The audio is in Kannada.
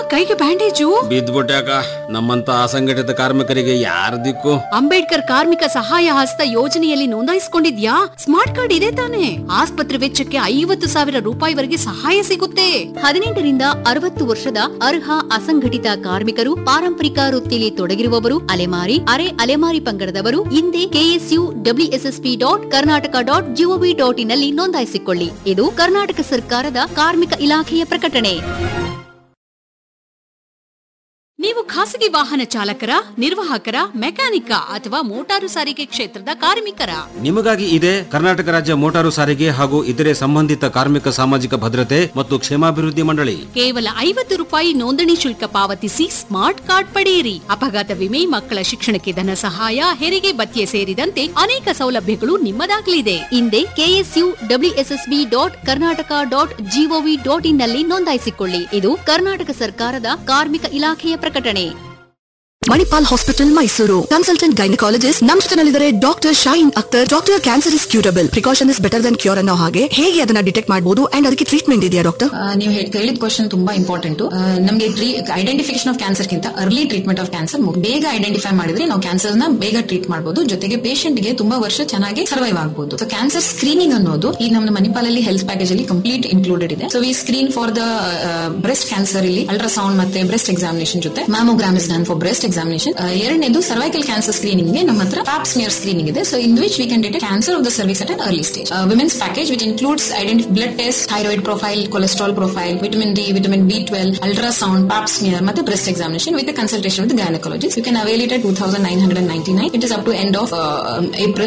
ಕೈಗೆ ಬ್ಯಾಂಡೇಜು ಬಿದ್ದ್ಬಿಟ್ಯಾಕ ನಮ್ಮಂತ ಅಸಂಘಟಿತ ಕಾರ್ಮಿಕರಿಗೆ ಯಾರ ದಿಕ್ಕು ಅಂಬೇಡ್ಕರ್ ಕಾರ್ಮಿಕ ಸಹಾಯ ಹಸ್ತ ಯೋಜನೆಯಲ್ಲಿ ನೋಂದಾಯಿಸಿಕೊಂಡಿದ್ಯಾ ಸ್ಮಾರ್ಟ್ ಕಾರ್ಡ್ ಇದೆ ತಾನೆ ಆಸ್ಪತ್ರೆ ವೆಚ್ಚಕ್ಕೆ ಐವತ್ತು ಸಾವಿರ ರೂಪಾಯಿವರೆಗೆ ಸಹಾಯ ಸಿಗುತ್ತೆ ಹದಿನೆಂಟರಿಂದ ಅರವತ್ತು ವರ್ಷದ ಅರ್ಹ ಅಸಂಘಟಿತ ಕಾರ್ಮಿಕರು ಪಾರಂಪರಿಕ ವೃತ್ತಿಯಲ್ಲಿ ತೊಡಗಿರುವವರು ಅಲೆಮಾರಿ ಅರೆ ಅಲೆಮಾರಿ ಪಂಗಡದವರು ಹಿಂದೆ KSU WSSP dot Karnataka dot GOV dot in ನಲ್ಲಿ ನೋಂದಾಯಿಸಿಕೊಳ್ಳಿ ಇದು ಕರ್ನಾಟಕ ಸರ್ಕಾರದ ಕಾರ್ಮಿಕ ಇಲಾಖೆಯ ಪ್ರಕಟಣೆ ನೀವು ಖಾಸಗಿ ವಾಹನ ಚಾಲಕರ ನಿರ್ವಾಹಕರ ಮೆಕ್ಯಾನಿಕ ಅಥವಾ ಮೋಟಾರು ಸಾರಿಗೆ ಕ್ಷೇತ್ರದ ಕಾರ್ಮಿಕರ ನಿಮಗಾಗಿ ಇದೆ ಕರ್ನಾಟಕ ರಾಜ್ಯ ಮೋಟಾರು ಸಾರಿಗೆ ಹಾಗೂ ಇತರೆ ಸಂಬಂಧಿತ ಕಾರ್ಮಿಕ ಸಾಮಾಜಿಕ ಭದ್ರತೆ ಮತ್ತು ಕ್ಷೇಮಾಭಿವೃದ್ಧಿ ಮಂಡಳಿ ಕೇವಲ ಐವತ್ತು ರೂಪಾಯಿ ನೋಂದಣಿ ಶುಲ್ಕ ಪಾವತಿಸಿ ಸ್ಮಾರ್ಟ್ ಕಾರ್ಡ್ ಪಡೆಯಿರಿ ಅಪಘಾತ ವಿಮೆ ಮಕ್ಕಳ ಶಿಕ್ಷಣಕ್ಕೆ ಧನ ಸಹಾಯ ಹೆರಿಗೆ ಭತ್ಯೆ ಸೇರಿದಂತೆ ಅನೇಕ ಸೌಲಭ್ಯಗಳು ನಿಮ್ಮದಾಗಲಿದೆ ಹಿಂದೆ KSU WSSB dot Karnataka dot GOV dot in ನಲ್ಲಿ ನೋಂದಾಯಿಸಿಕೊಳ್ಳಿ ಇದು ಕರ್ನಾಟಕ ಸರ್ಕಾರದ ಕಾರ್ಮಿಕ ಇಲಾಖೆಯ ಪ್ರಕಟಣೆ Manipal hospital Mysuru consultant gynaecologist ನಮ್ಮ ಜೊತೆನಲ್ಲಿದ್ದಾರೆ doctor Shahin Akhtar doctor cancer is curable precaution is better than cure ಅನ್ನೋ ಹಾಗೆ ಹೇಗೆ ಅದನ್ನ ಡಿಟೆಕ್ಟ್ ಮಾಡಬಹುದು ಅಂಡ್ ಅದಕ್ಕೆ ಟ್ರೀಟ್ಮೆಂಟ್ ಇದೆಯಾ ಡಾಕ್ಟರ್ ಆ, ನೀವು ಹೇಳ್- ಕೇಳಿದ ಕ್ವಶನ್ ತುಂಬಾ ಇಂಪಾರ್ಟೆಂಟ್ ನಮಗೆ ಐಡೆಂಟಿಫಿಕೇಶನ್ ಆಫ್ ಕ್ಯಾನ್ಸರ್ ಗಿಂತ ಅರ್ಲಿ ಟ್ರೀಟ್ಮೆಂಟ್ ಆಫ್ ಕ್ಯಾನ್ಸರ್ ಬೇಗ ಐಡೆಂಟಿಫೈ ಮಾಡಿದ್ರೆ ನಾವು ಕ್ಯಾನ್ಸರ್ ನ ಬೇಗ ಟ್ರೀಟ್ ಮಾಡಬಹುದು ಜೊತೆಗೆ patient ಗೆ ತುಂಬಾ ವರ್ಷ ಚೆನ್ನಾಗಿ ಸರ್ವೈವ್ ಆಗಬಹುದು ಸೊ ಕ್ಯಾನ್ಸರ್ ಸ್ಕ್ರೀನಿಂಗ್ ಅನ್ನೋದು ಈ ನಮ್ಮ ಮಣಿಪಾಲಲ್ಲಿ ಹೆಲ್ತ್ ಪ್ಯಾಕೇಜ್ ಅಲ್ಲಿ ಕಂಪ್ಲೀಟ್ ಇನ್ಕ್ಲೂಡೆಡ್ ಇದೆ so we screen for the breast cancer ಇಲ್ಲಿ ಅಲ್ಟ್ರಾಸೌಂಡ್ ಮತ್ತೆ ಬ್ರೆಸ್ಟ್ ಎಕ್ಸಾಮಿನೇಷನ್ ಜೊತೆ mammogram is done for breast examination ಎರಡನೇದು ಸರ್ವೈಕಲ್ ಕ್ಯಾನ್ಸರ್ ಸ್ಕ್ರೀನಿಂಗ್ ಗೆ ನಮ್ಮ ಹತ್ರ ಪ್ಯಾಪ್ ಸ್ಮಿಯರ್ ಸ್ಕ್ರೀನಿಂಗ್ ಇದೆ so in which we can detect cancer of the service at an early stage women's package which includes ಐಡೆಂಟಿ blood test thyroid profile cholesterol profile vitamin D vitamin B twelve ultrasound pap smear ಮತ್ತೆ breast examination with consultation with gynaecologist you can avail it at two thousand nine hundred ninety nine it is up to end of April